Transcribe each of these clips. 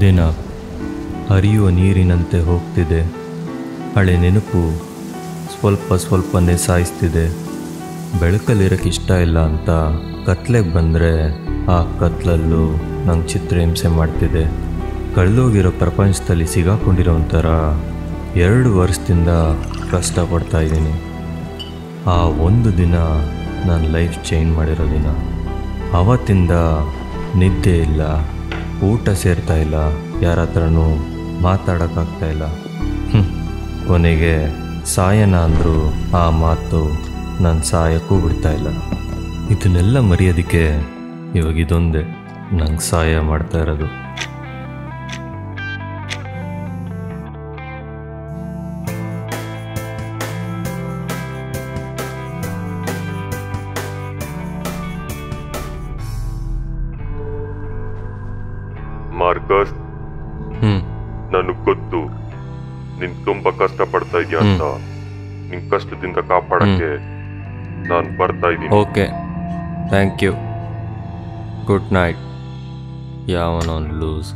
ದಿನ ಹರಿಯುವ ನೀರಿನಂತೆ ಹೋಗ್ತಿದೆ ಹಳೆ ನೆನಪು ಸ್ವಲ್ಪ ಸ್ವಲ್ಪನೇ ಸಾಯಿಸ್ತಿದೆ ಬೆಳಕಲ್ಲಿರೋಕ್ಕೆ ಇಷ್ಟ ಇಲ್ಲ ಅಂತ ಕತ್ಲೆಗೆ ಬಂದರೆ ಆ ಕತ್ಲಲ್ಲೂ ನಂಗೆ ಚಿತ್ರಹಿಂಸೆ ಮಾಡ್ತಿದೆ ಕಳೆದೋಗಿರೋ ಪ್ರಪಂಚದಲ್ಲಿ ಸಿಗಾಕೊಂಡಿರೋ ಒಂಥರ ಎರಡು ವರ್ಷದಿಂದ ಕಷ್ಟಪಡ್ತಾ ಇದ್ದೀನಿ ಆ ಒಂದು ದಿನ ನನ್ನ ಲೈಫ್ ಚೇಂಜ್ ಮಾಡಿರೋ ದಿನ ಆವತ್ತಿಂದ ನಿದ್ದೆ ಇಲ್ಲ ಊಟ ಸೇರ್ತಾ ಇಲ್ಲ ಯಾರ ಹತ್ರನೂ ಮಾತಾಡೋಕ್ಕಾಗ್ತಾ ಇಲ್ಲ ಹ್ಮ್. ಕೊನೆಗೆ ಸಾಯನ ಅಂದರೂ ಆ ಮಾತು ನನ್ನ ಸಾಯಕ್ಕೂ ಬಿಡ್ತಾ ಇಲ್ಲ ಇದನ್ನೆಲ್ಲ ಮರೆಯೋದಕ್ಕೆ ಇವಾಗ ಇದೊಂದೇ ನಂಗೆ ಸಹಾಯ ಮಾಡ್ತಾ ಇರೋದು ಮಾರ್ಕಸ್ ಹ್ಞೂ ನನಗ್ ಗೊತ್ತು ನೀನ್ ತುಂಬಾ ಕಷ್ಟ ಪಡ್ತಾ ಇದೀಯ ಅಂತ ನಿನ್ ಕಷ್ಟದಿಂದ ಕಾಪಾಡಕ್ಕೆ ನಾನ್ ಬರ್ತಾ ಇದ್ದೀನಿ okay thank you good night ಯಾವನೊಂದು ಲೂಸು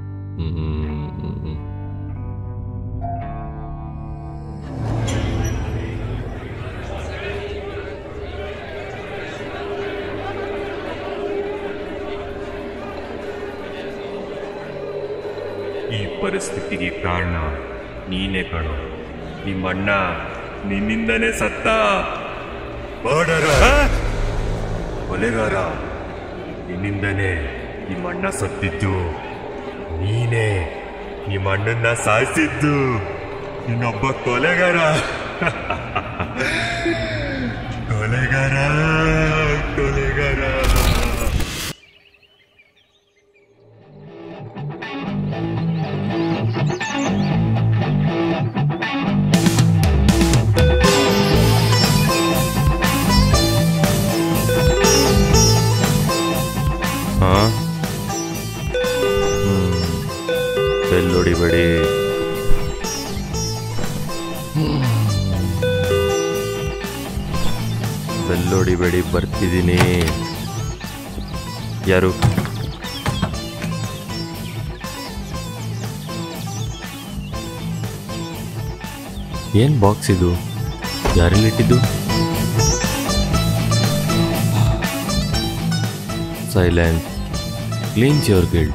ಈ ಪರಿಸ್ಥಿತಿಗೆ ಕಾರಣ ನೀನೇ ಕಣೋ ನಿಮ್ಮಣ್ಣ ನಿನ್ನಿಂದನೇ ಸತ್ತ ಮರ್ಡರ ಕೊಲೆಗಾರ ನಿನ್ನಿಂದನೇ ನಿಮ್ಮಣ್ಣ ಸತ್ತಿದ್ದು ನೀನೇ ನಿಮ್ಮಣ್ಣನ್ನ ಸಾಯಿಸಿದ್ದು ನಿನ್ನೊಬ್ಬ ಕೊಲೆಗಾರ ಕೊಲೆಗಾರ ಕೊಲೆಗಾರ ಹಾಂ ಬೆಲ್ ಹೊಡಿಬೇಡಿ ಬೆಲ್ ಹೊಡಿಬೇಡಿ ಬರ್ತಿದ್ದೀನಿ ಯಾರು ಏನು ಬಾಕ್ಸ್ ಇದು ಯಾರಲ್ಲಿಟ್ಟಿದ್ದು silent cleanse your guilt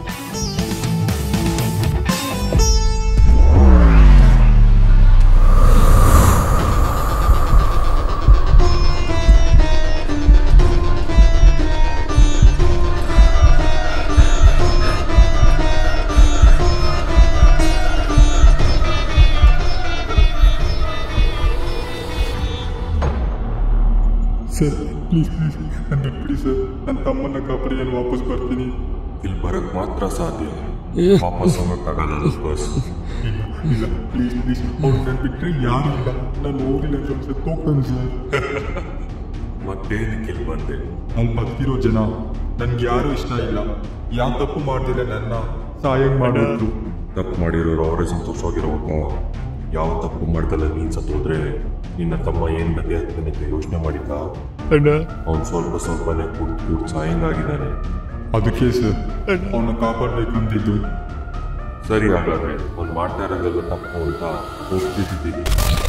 sir please please ನನ್ನ ಬಿಟ್ಬಿಡಿ ಸರ್ ನನ್ನ ತಮ್ಮನ್ನ ಕಾಪಾಡಿ ನಾನು ವಾಪಸ್ ಬರ್ತೀನಿ ಇಲ್ಲಿ ಬರಕ್ ಮಾತ್ರ ಸಾಧ್ಯ ವಾಪಸ್ ಹೋಗಕ್ಕಾಗಲ್ಲ ಬಸ್ ಇಲ್ಲ ಇಲ್ಲ ಪ್ಲೀಸ್ ಪ್ಲೀಸ್ ಅವ್ರು ನನ್ನ ಬಿಟ್ಟರೆ ಯಾರು ಇಲ್ಲ ನಾನು ಹೋಗಿಲ್ಲ ಸರ್ ಸರ್ ಹೋಗ್ತಾನೆ ಸರ್ ಮತ್ತೇನಕ್ಕೆ ಇಲ್ಲಿ ಬಂದೆ ಅಲ್ಲಿ ಬದುಕಿರೋ ಜನ ನನ್ಗೆ ಯಾರು ಇಷ್ಟ ಇಲ್ಲ ಯಾವ ತಪ್ಪು ಮಾಡ್ದಿಲ್ಲ ನನ್ನ ಸಹಾಯ ಮಾಡಿದ್ರು ತಪ್ಪು ಮಾಡಿರೋರು ಅವರೇ ಸಂತೋಷವಾಗಿರೋನು ಯಾವ ತಪ್ಪು ಮಾಡ್ದಲ್ಲ ನೀನ್ ಸತ್ತೋದ್ರೆ ನಿನ್ನ ತಮ್ಮ ಏನ್ ಗತಿ ಆಗ್ತಾನೆ ಅಂತ ಯೋಚನೆ ಮಾಡಿದ್ದ ಅವ್ನು ಸ್ವಲ್ಪ ಸ್ವಲ್ಪನೇ ಕೂತ್ ಕೂತ್ ಸಾಯಂಗಾಗಿದ್ದಾನೆ ಅದಕ್ಕೆ ಸರ್ ಅವನ್ನ ಕಾಪಾಡಬೇಕಂತಿದ್ದು ಸರಿ ಹಾಗಾದ್ರೆ ಅವ್ನು ಮಾಡ್ತಾ ಇರೋದೆಲ್ಲ ತಪ್ಪು ಅಂತ ಹೋಗ್ತಿದ್ದೀನಿ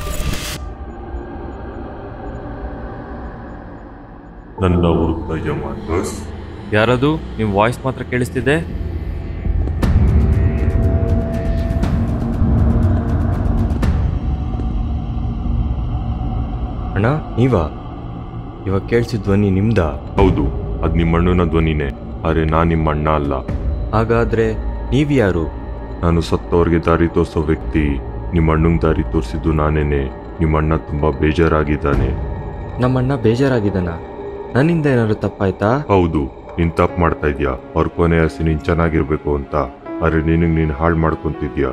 ನನ್ನ ಹುಡುಕ್ತಾ ಇದೆಯಾ ಮಾರ್ಕಸ್ ಯಾರದು ನಿಮ್ಮ ವಾಯ್ಸ್ ಮಾತ್ರ ಕೇಳಿಸ್ತಿದೆ ಅಣ್ಣ ನೀವಾ ಇವಾಗ ಕೇಳಿಸಿದ ಧ್ವನಿ ನಿಮ್ದಾ ಹೌದು ಅದ್ ನಿಮ್ಮ ಅಣ್ಣನ ಧ್ವನಿನೇ ಆದ್ರೆ ನಾನ್ ನಿಮ್ಮ ಅಣ್ಣ ಅಲ್ಲ ಹಾಗಾದ್ರೆ ನೀವು ಯಾರು ನಾನು ಸತ್ತವ್ರಿಗೆ ದಾರಿ ತೋರಿಸೋ ವ್ಯಕ್ತಿ ನಿಮ್ಮ ಅಣ್ಣಂಗೆ ದಾರಿ ತೋರಿಸಿದ್ದು ನಾನೇನೆ ನಿಮ್ಮ ಅಣ್ಣ ತುಂಬಾ ಬೇಜಾರಾಗಿದ್ದಾನೆ ನಮ್ಮಣ್ಣ ಬೇಜಾರಾಗಿದ್ದಾನ ನನ್ನಿಂದ ಏನಾದ್ರು ತಪ್ಪಾಯ್ತಾ ಹೌದು ನೀನ್ ತಪ್ಪು ಮಾಡ್ತಾ ಇದ್ಯಾ ಅವ್ರ ಕೊನೆ ಹಸಿ ನೀನ್ ಚೆನ್ನಾಗಿರ್ಬೇಕು ಅಂತ ಆದ್ರೆ ನಿನಗ್ ನೀನ್ ಹಾಳು ಮಾಡ್ಕೊಂತಿದ್ಯಾ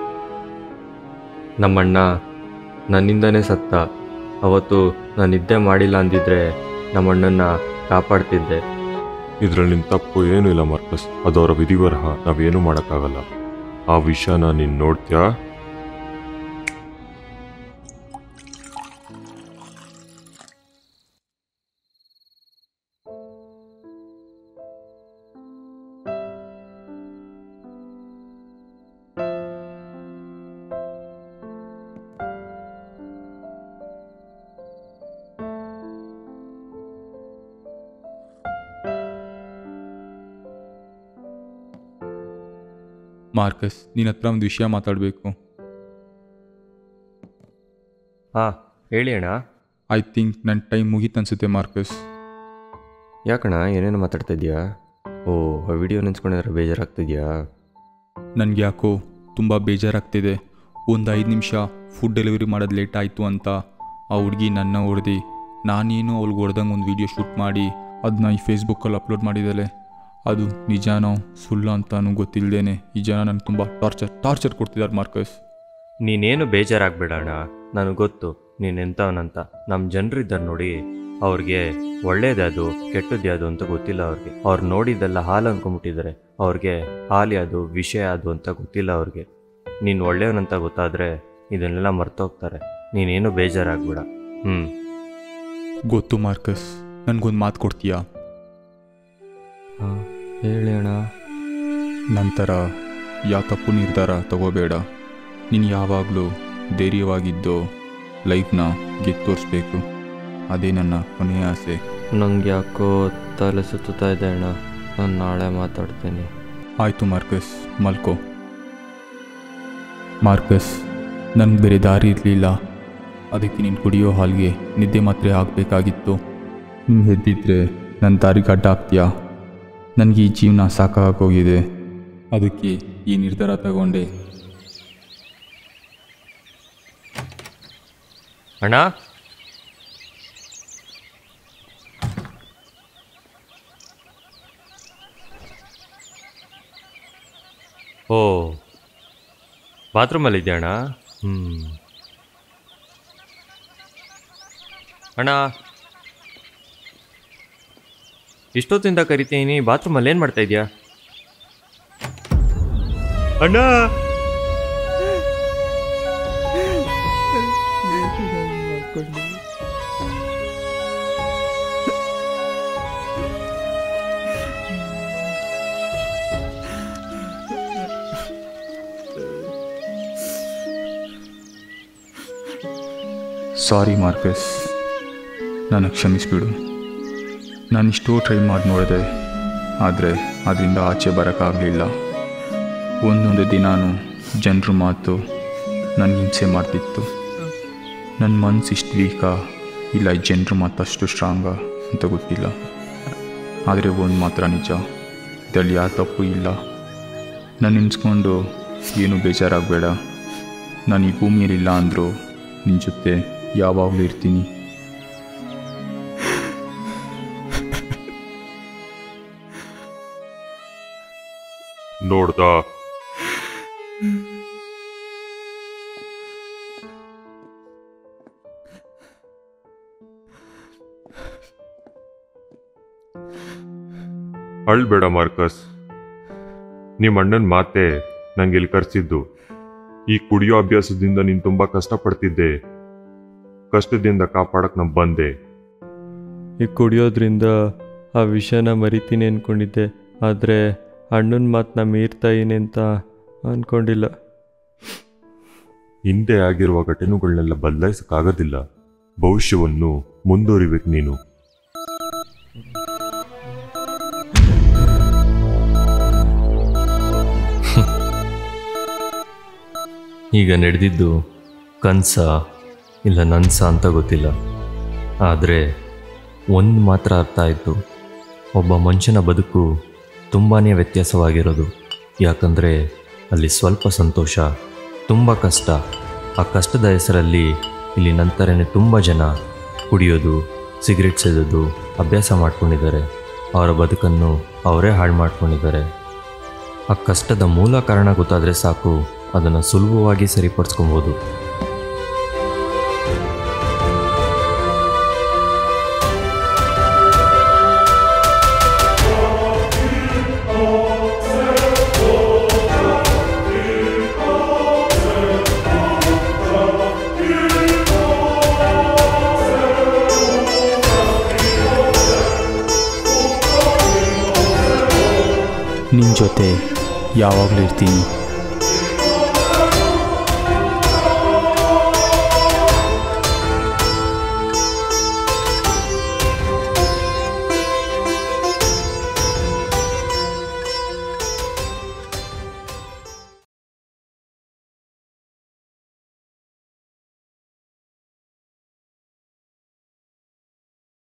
ನಮ್ಮಣ್ಣ ನನ್ನಿಂದನೇ ಸತ್ತ ಅವತ್ತು ನಾನು ನಿದ್ದೆ ಮಾಡಿಲ್ಲ ಅಂದಿದ್ರೆ ನಮ್ಮಣ್ಣನ್ನ ಕಾಪಾಡ್ತಿದ್ದೆ ಇದ್ರಲ್ಲಿ ನಿನ್ ತಪ್ಪು ಏನೂ ಇಲ್ಲ ಮಾರ್ಕಸ್ ಅದು ಅವರ ವಿಧಿವರಹ ನಾವೇನು ಮಾಡೋಕ್ಕಾಗಲ್ಲ ಆ ವಿಷಯನ ನೀನ್ ನೋಡ್ತ್ಯಾ ಮಾರ್ಕಸ್ ನಿನ್ನ ಹತ್ರ ಒಂದು ವಿಷಯ ಮಾತಾಡಬೇಕು ಹಾಂ ಹೇಳಿ ಅಣ್ಣ ಐ ಥಿಂಕ್ ನನ್ನ ಟೈಮ್ ಮುಗೀತು ಅನ್ಸುತ್ತೆ ಮಾರ್ಕಸ್ ಯಾಕಣ್ಣ ಏನೇನು ಮಾತಾಡ್ತಾ ಇದೀಯಾ ಓ ಆ ವಿಡಿಯೋ ನೆನ್ಸ್ಕೊಂಡಿದ್ರೆ ಬೇಜಾರಾಗ್ತಿದ್ಯಾ ನನಗೆ ಯಾಕೋ ತುಂಬ ಬೇಜಾರಾಗ್ತಿದೆ ಒಂದು ಐದು ನಿಮಿಷ ಫುಡ್ ಡೆಲಿವರಿ ಮಾಡೋದು ಲೇಟ್ ಆಯಿತು ಅಂತ ಆ ಹುಡುಗಿ ನನ್ನ ಹೊಡೆದು ನಾನೇನು ಅವ್ಳಿಗೆ ಹೊಡೆದಂಗೆ ಒಂದು ವೀಡಿಯೋ ಶೂಟ್ ಮಾಡಿ ಅದನ್ನ ಈ ಫೇಸ್ಬುಕ್ಕಲ್ಲಿ ಅಪ್ಲೋಡ್ ಮಾಡಿದ್ದಾಳೆ ಅದು ನಿಜಾನೋ ಸುಳ್ಳು ಅಂತಾನು ಗೊತ್ತಿಲ್ಲದೇನೆ ಈ ಜನ ನನಗೆ ತುಂಬ ಟಾರ್ಚರ್ ಟಾರ್ಚರ್ ಕೊಡ್ತಿದ್ದಾರೆ ಮಾರ್ಕಸ್ ನೀನೇನು ಬೇಜಾರಾಗ್ಬೇಡ ಅಣ್ಣ ನನಗೆ ಗೊತ್ತು ನೀನು ಎಂಥವನಂತ ನಮ್ಮ ಜನರಿದ್ದಾರೆ ನೋಡಿ ಅವ್ರಿಗೆ ಒಳ್ಳೇದೇ ಅದು ಕೆಟ್ಟದ್ದು ಯಾವುದು ಅಂತ ಗೊತ್ತಿಲ್ಲ ಅವ್ರಿಗೆ ಅವ್ರು ನೋಡಿದ್ದೆಲ್ಲ ಹಾಲು ಅನ್ಕೊಂಬಿಟ್ಟಿದ್ದಾರೆ ಅವ್ರಿಗೆ ಹಾಲು ಅದು ವಿಷಯ ಅದು ಅಂತ ಗೊತ್ತಿಲ್ಲ ಅವ್ರಿಗೆ ನೀನು ಒಳ್ಳೆಯವನಂತ ಗೊತ್ತಾದರೆ ಇದನ್ನೆಲ್ಲ ಮರ್ತೋಗ್ತಾರೆ ನೀನೇನು ಬೇಜಾರಾಗ್ಬೇಡ ಹ್ಞೂ ಗೊತ್ತು ಮಾರ್ಕಸ್ ನನಗೊಂದು ಮಾತು ಕೊಡ್ತೀಯಾ ಹಾಂ ಹೇಳಿ ಅಣ್ಣ ನಂತರ ಯಾವ ತಪ್ಪು ನಿರ್ಧಾರ ತಗೋಬೇಡ ನೀನು ಯಾವಾಗಲೂ ಧೈರ್ಯವಾಗಿದ್ದು ಲೈಫ್ನ ಗೆದ್ದು ತೋರಿಸ್ಬೇಕು ಅದೇ ನನ್ನ ಕೊನೆಯ ಆಸೆ ನಂಗೆ ಯಾಕೋ ತಲೆ ಸುತ್ತಾ ಇದೆ ಅಣ್ಣ ನಾನು ನಾಳೆ ಮಾತಾಡ್ತೀನಿ ಆಯಿತು ಮಾರ್ಕಸ್ ಮಲ್ಕೋ ಮಾರ್ಕಸ್ ನನಗೆ ಬೇರೆ ದಾರಿ ಇರಲಿಲ್ಲ ಅದಕ್ಕೆ ನೀನು ಕುಡಿಯೋ ಹಾಲ್ಗೆ ನಿದ್ದೆ ಮಾತ್ರೆ ಆಗಬೇಕಾಗಿತ್ತು ನೀನು ಎದ್ದಿದ್ರೆ ನನ್ನ ದಾರಿಗೆ ಅಡ್ಡ ಆಗ್ತೀಯಾ ನನಗೆ ಈ ಜೀವನ ಸಾಕಾಗೋಗಿದೆ ಅದಕ್ಕೆ ಈ ನಿರ್ಧಾರ ತಗೊಂಡೆ ಅಣ್ಣ ಓ ಬಾತ್ರೂಮಲ್ಲಿ ಇದೆಯಾ ಅಣ್ಣ ಹ್ಞೂ ಅಣ್ಣ ಇಷ್ಟೊತ್ತಿಂದ ಕರಿತೀನಿ ಬಾತ್ರೂಮಲ್ಲಿ ಏನು ಮಾಡ್ತಾ ಇದೆಯಾ ಅಣ್ಣ ಸಾರಿ ಮಾರ್ಕಸ್ ನನಗೆ ಕ್ಷಮಿಸ್ಬಿಡು ನಾನು ಇಷ್ಟೋ ಟ್ರೈ ಮಾಡಿ ನೋಡಿದೆ ಆದರೆ ಅದರಿಂದ ಆಚೆ ಬರೋಕ್ಕಾಗಲಿಲ್ಲ ಒಂದೊಂದು ದಿನಾನು ಜನರ ಮಾತು ನನಗೆ ಹಿಂಸೆ ಮಾಡ್ತಿತ್ತು ನನ್ನ ಮನ್ಸು ಇಷ್ಟು ವೀಕಾ ಇಲ್ಲ ಈ ಜನರ ಮಾತು ಅಷ್ಟು ಸ್ಟ್ರಾಂಗಾ ಅಂತ ಗೊತ್ತಿಲ್ಲ ಆದರೆ ಒಂದು ಮಾತ್ರ ನಿಜ ಇದರಲ್ಲಿ ಯಾವ ತಪ್ಪು ಇಲ್ಲ ನಾನು ನೆನೆಸ್ಕೊಂಡು ಏನು ಬೇಜಾರಾಗಬೇಡ ನಾನು ಈ ಭೂಮಿಯಲ್ಲಿಲ್ಲ ಅಂದರೂ ನಿನ್ನ ಜೊತೆ ಯಾವಾಗಲೂ ಇರ್ತೀನಿ ನೋಡ್ದ ಅಳ್ಬೇಡ ಮಾರ್ಕಸ್ ನಿಮ್ಮ ಅಣ್ಣನ ಮಾತೆ ನಂಗೆ ಇಲ್ಲಿ ಕರ್ಸಿದ್ದು ಈ ಕುಡಿಯೋ ಅಭ್ಯಾಸದಿಂದ ನೀನು ತುಂಬಾ ಕಷ್ಟಪಡ್ತಿದ್ದೆ ಕಷ್ಟದಿಂದ ಕಾಪಾಡಕ್ ನಾ ಬಂದೆ ಈ ಕುಡಿಯೋದ್ರಿಂದ ಆ ವಿಷಯನ ಮರಿತೀನಿ ಅಂದ್ಕೊಂಡಿದ್ದೆ ಆದರೆ ಅಣ್ಣನ ಮಾತನ್ನ ಮೀರ್ತಾ ಇದೀನಿ ಅಂತ ಅಂದ್ಕೊಂಡಿಲ್ಲ ಹಿಂದೆ ಆಗಿರುವ ಘಟನೆಗಳನ್ನೆಲ್ಲ ಬದಲಾಯಿಸಕ್ಕಾಗೋದಿಲ್ಲ ಭವಿಷ್ಯವನ್ನು ಮುಂದುವರಿಬೇಕು ನೀನು ಈಗ ನಡೆದಿದ್ದು ಕನಸ ಇಲ್ಲ ನನ್ಸ ಅಂತ ಗೊತ್ತಿಲ್ಲ ಆದರೆ ಒಂದು ಮಾತ್ರ ಅರ್ಥ ಆಯಿತು ಒಬ್ಬ ಮನುಷ್ಯನ ಬದುಕು ತುಂಬಾ ವ್ಯತ್ಯಾಸವಾಗಿರೋದು ಯಾಕಂದರೆ ಅಲ್ಲಿ ಸ್ವಲ್ಪ ಸಂತೋಷ ತುಂಬ ಕಷ್ಟ ಆ ಕಷ್ಟದ ಹೆಸರಲ್ಲಿ ಇಲ್ಲಿ ನಂತರನೇ ತುಂಬ ಜನ ಕುಡಿಯೋದು ಸಿಗರೆಟ್ ಸೇದೋದು ಅಭ್ಯಾಸ ಮಾಡ್ಕೊಂಡಿದ್ದಾರೆ ಅವರ ಬದುಕನ್ನು ಅವರೇ ಹಾಳು ಮಾಡ್ಕೊಂಡಿದ್ದಾರೆ ಆ ಕಷ್ಟದ ಮೂಲ ಕಾರಣ ಗೊತ್ತಾದರೆ ಸಾಕು ಅದನ್ನು ಸುಲಭವಾಗಿ ಸರಿಪಡಿಸ್ಕೊಬೋದು ನಿನ್ನ ಜೊತೆ ಯಾವಾಗಲೂ ಇರ್ತೀನಿ